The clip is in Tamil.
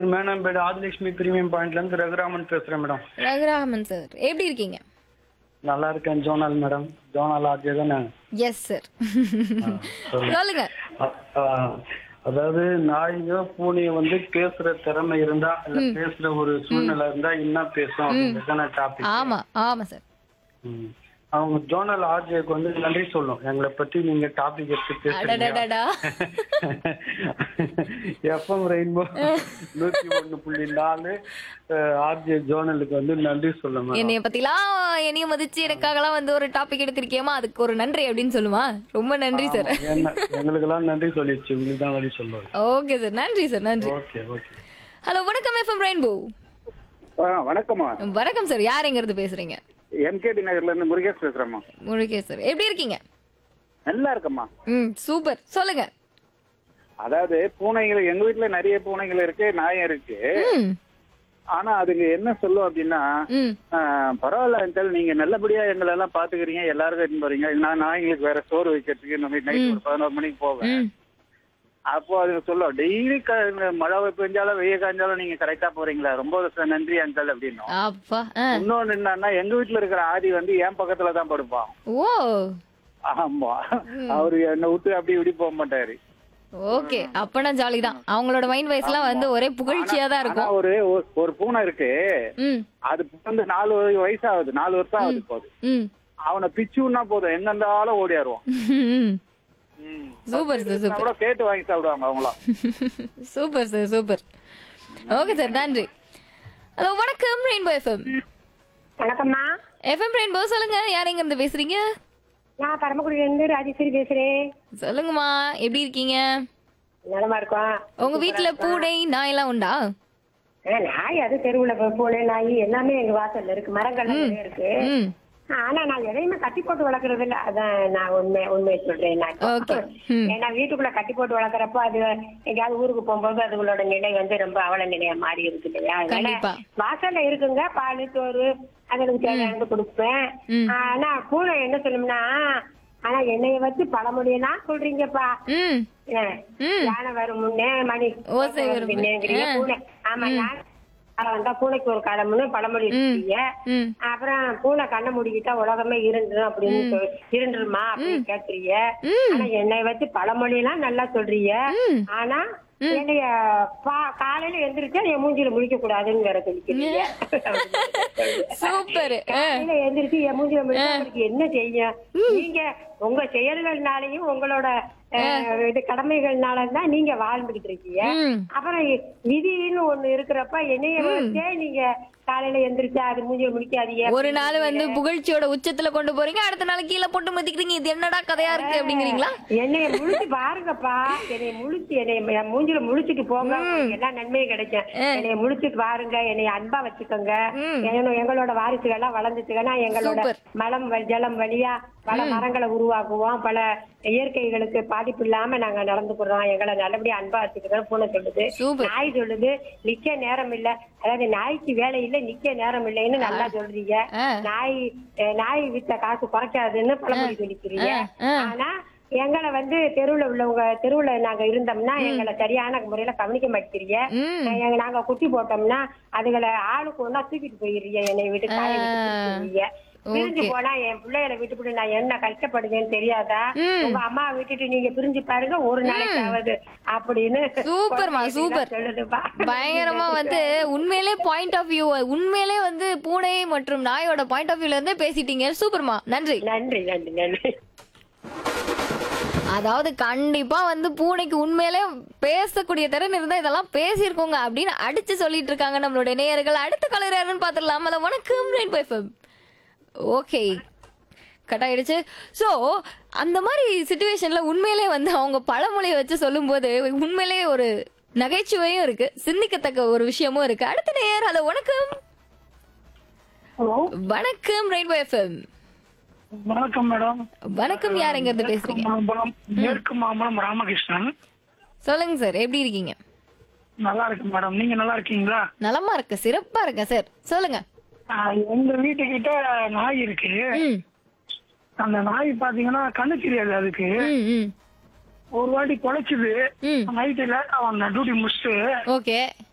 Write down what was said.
மேனம்பேடு ஆதிலட்சுமி பிரீமியம் பாயிண்ட்ல இருந்து ரகுராமன் பேசுறேன் மேடம் ரகுராமன் சார் எப்படி இருக்கீங்க நல்லா இருக்கேன் ஜோனால் மேடம் ஜோனால் ஆர்ஜே தானே எஸ் சார் சொல்லுங்க அ- ஆ, அதாவது நாயோ பூனையோ வந்து பேசுற திறமை இருந்தா இல்ல பேசுற ஒரு சூழ்நிலை இருந்தா என்ன பேசும் அப்படின்றதான டாபிக் ஆமா ஆமா சார் அவங்க ஜோனல் ஆர்ஜேக்கு வந்து நன்றி சொல்லும் எங்களை பத்தி நீங்க டாபிக் எடுத்து பேசுறீங்க அடடடடா எஃப்எம் ரெயின்போ நூத்தி ஒண்ணு புள்ளி நாலு ஆர்ஜே ஜோனலுக்கு வந்து நன்றி சொல்லுங்க என்னைய பத்திலாம் என்னைய மதிச்சு எனக்காகலாம் வந்து ஒரு டாபிக் எடுத்திருக்கியமா அதுக்கு ஒரு நன்றி அப்படின்னு சொல்லுமா ரொம்ப நன்றி சார் என்ன எங்களுக்கெல்லாம் நன்றி சொல்லிடுச்சு உங்களுக்கு தான் நன்றி சொல்லுவாங்க ஓகே சார் நன்றி சார் நன்றி ஓகே ஓகே ஹலோ வணக்கம் எஃப்எம் ரெயின்போ வணக்கம்மா வணக்கம் சார் யார் எங்க இருந்து பேசுறீங்க எம்கேடி நகர்ல இருந்து முருகேஷ் பேசுறேம்மா முருகே சார் எப்படி இருக்கீங்க நல்லா இருக்கம்மா ம் சூப்பர் சொல்லுங்க அதாவது பூனைகள் எங்க வீட்டுல நிறைய பூனைகள் இருக்கு நாயம் இருக்கு ம் ஆனா அதுங்க என்ன சொல்லும் அப்படின்னா ம் ஆஹ், பரவாயில்ல அங்கிள் நீங்க நல்லபடியா எங்களை எல்லாம் பாத்துக்கிறீங்க எல்லாருக்கும் எடுத்துன்னு போறீங்க நான் நாய்களுக்கு வேற சோறு வைக்கிறதுக்கு இந்த மாதிரி நைட் ஒரு பதினோரு மணிக்கு போவேன் ம் அப்போ அதுங்க சொல்லும் டெய்லி மழை பெஞ்சாலும் வெய்ய காய்ஞ்சாலும் நீங்க கரெக்டா போறீங்களா ரொம்ப ச- நன்றி அங்கிள் அப்படின்னும் அப்பா ஆ. இன்னொன்னு என்னன்னா எங்க வீட்டுல இருக்கிற ஆதி வந்து என் பக்கத்துல தான் படுப்பான் ஓ ஆமா அவரு என்னை விட்டு அப்படி இப்படி போக மாட்டாரு ஓகே அப்பனா ஜாலி தான் அவங்களோட மைண்ட் வைஸ்லாம் வந்து ஒரே புகழ்ச்சியா தான் ஆனா இருக்கும் ஒரு ஒரு- ஒரு பூனை இருக்கு ம் அது வந்து நாலு வயசு ஆகுது நாலு வருஷம் ஆகுது போது ம் அவனை பிச்சுன்னா போதும் எங்க இருந்தாலும் ஓடியாருவான் ம் ம். சூப்பர் சார் நான் சூப்பர் கூட கேட்டு வாங்கி சாப்பிடுவாங்க அவங்களாம் super sir super okay sir நன்றி ஹலோ வணக்கம் ரெயின்போ எஃப்எம் வணக்கம்மா எஃப்எம் ரெயின்போ சொல்லுங்க யார் எங்க இருந்து பேசுறீங்க நான் பரமக்குடியில இருந்து ராஜேஸ்வரி பேசுறேன் சொல்லுங்கம்மா எப்படி இருக்கீங்க நலமா இருக்கோம் உங்க வீட்ல பூனை நாய் எல்லாம் உண்டா ஆ, நாய் அது தெருவுல போ- பூனை நாய் எல்லாமே எங்க வாசல்ல இருக்கு மரங்கள் நிறைய இருக்கு ம் ஆனா நான் எதையுமே கட்டி போட்டு வளர்க்கறது இல்ல அதான் நான் உண்மை உண்மையை சொல்றேன் நான் Okay. ம். ஏன்னா வீட்டுக்குள்ள கட்டி போட்டு வளர்க்கறப்போ அது எங்கேயாவது ஊருக்கு போகும்போது அதுங்களோட நிலை வந்து ரொம்ப அவல நிலையா மாறி இருக்கு இல்லையா அதனால கண்டிப்பா. வாசல்ல இருக்குங்க பால் சோறு அதுகளுக்கு தேவையானது கொடுப்பேன் ம். ஆனா பூனை என்ன சொல்லும்னா ஆனா என்னைய வச்சு பழமொழியெல்லாம் சொல்றீங்கப்பா ம் ஏன்? ம். யானை வரும் முன்னே மணி ஓசை வரும் பின்னேங்கிறீங்க ஆ. பூனை ஆமா யானை காலம் வந்தா பூனைக்கு ஒரு காலம்னு பழமொழி இருக்கீங்க ம் அப்புறம் பூனை கண்ணை மூடிக்கிட்டா உலகமே இருந்துரும் அப்படின்னு சொல்- இருண்டுருமா அப்படின்னு கேக்குறீங்க ம். ஆனா என்னை வச்சு பழமொழி எல்லாம் நல்லா சொல்றீங்க ம். ஆனா என்னைய பா- காலையில எந்திரிச்சா என் மூஞ்சில முழிக்க கூடாதுன்னு வேற சொல்லிக்கிறீங்க சூப்பர் காலையில எந்திரிச்சு என் மூஞ்சில முழிச்சா உங்களுக்கு என்ன செய்யும் நீங்க உங்க செயல்கள்னாலையும் உங்களோட அஹ், இது கடமைகள்னால தான் நீங்க வாழ்ந்துகிட்டு இருக்கீங்க ம் அப்புறம் விதின்னு ஒண்ணு இருக்கிறப்ப என்னைய வச்சே நீங்க காலையில எந்திரிச்சா அது மூஞ்சில முடிக்காதீங்க ஒரு நாள் வந்து புகழ்ச்சியோட உச்சத்துல கொண்டு போறீங்க அடுத்த நாள் கீழே போட்டு மதிக்கிறீங்க இது என்னடா கதையா இருக்கு அப்படிங்கிறீங்களா என்னைய முழிச்சு பாருங்கப்பா என்னைய முழிச்சு என்னைய என் மூஞ்சில முழிச்சிட்டு போங்க உங்களுக்கு எல்லா நன்மையும் கிடைக்கும் என்னைய முழிச்சிட்டு பாருங்க என்னைய அன்பா வச்சுக்கோங்க ம். எங்க- எங்களோட வாரிசுகள் எல்லாம் வளர்ந்துச்சுங்கன்னா எங்களோட சூப்பர். மலம் வ- ஜலம் வழியா பல மரங்களை உருவாக்குவோம் பல இயற்கைகளுக்கு பாதிப்பு இல்லாம நாங்க நடந்துக்கிறோம் எங்களை நல்லபடியா அன்பா வச்சுக்கிறோம் பூனை சொல்லுது சூப்பர். நாய் சொல்லுது நிக்க நேரம் இல்ல அதாவது நாய்க்கு வேலை இல்ல நிக்க நேரம் இல்லைன்னு நல்லா சொல்றீங்க ஆ. நாய் அஹ், நாய் வித்த காசு குறைக்காதுன்னு பழமொழி சொல்லிக்கிறீங்க ஆ, ஆ. ஆனா எங்களை வந்து தெருவுல உள்ளவங்க தெருவுல நாங்க இருந்தோம்னா எங்களை சரியான முறையில கவனிக்க மாட்டேங்கிறீங்க ம் எங்க நாங்க குட்டி போட்டோம்னா அதுகளை ஆளுக்கு ஒண்ணா தூக்கிட்டு போயிடுறீங்க என்னை விட்டு காய விட்டு தூக்கிட்டு போயிடுறீங்க. பிரிஞ்சு Okay. போனா என் பிள்ளைகளை விட்டுவிட்டு நான் என்ன கஷ்டப்படுவேன்னு தெரியாதா ம். உங்க அம்மா விட்டுட்டு நீங்க பிரிஞ்சு பாருங்க ஒரு நாளைக்காவது அப்படின்னு சூப்பர்மா, சூப்பர். சொல்லுதுப்பா பயங்கரமா வந்து உண்மையிலே பாயிண்ட் ஆஃப் வியூ உண்மையிலே வந்து பூனை மற்றும் நாயோட பாயிண்ட் ஆஃப் வியூல இருந்தே பேசிட்டீங்க சூப்பர்மா நன்றி நன்றி நன்றி நன்றி அதாவது கண்டிப்பா வந்து பூனைக்கு உண்மையிலே பேசக்கூடிய திறன் இருந்தா இதெல்லாம் பேசியிருக்கோங்க அப்படின்னு அடிச்சு சொல்லிட்டு இருக்காங்க நம்மளுடைய நேயர்கள் அடுத்த கலர் யாருன்னு பாத்துடலாம் அத வணக்கம் ரெயின் பைஃபம் ஓகே கட் ஆயிடுச்சு ஸோ அந்த மாதிரி சுச்சுவேஷன்ல உண்மையிலே வந்து அவங்க பழமொழியை வச்சு சொல்லும்போது உண்மையிலே ஒரு நகைச்சுவையும் இருக்கு சிந்திக்கத்தக்க ஒரு விஷயமும் இருக்கு அடுத்த நேயர் ஹலோ வணக்கம் ஹலோ வணக்கம் ரெயின்போ எஃப்எம் வணக்கம் மேடம் வணக்கம் யார் எங்க இருந்து பேசுறீங்க மாம்பழம் மேற்கு மாம்பழம் ராமகிருஷ்ணன் சொல்லுங்க சார் எப்படி இருக்கீங்க நல்லா இருக்கு மேடம் நீங்க நல்லா இருக்கீங்களா நலமா இருக்கு சிறப்பா இருக்கு சார் சொல்லுங்க ஆஹ் எங்க வீட்டுக்கிட்ட நாய் இருக்கு ம் அந்த நாய் பாத்தீங்கன்னா கண்ணு தெரியாது அதுக்கு ம் ம் ஒரு வாட்டி குலைச்சுது ம் நைட்டுல அவன் டியூட்டி முடிச்சுட்டு ஓகே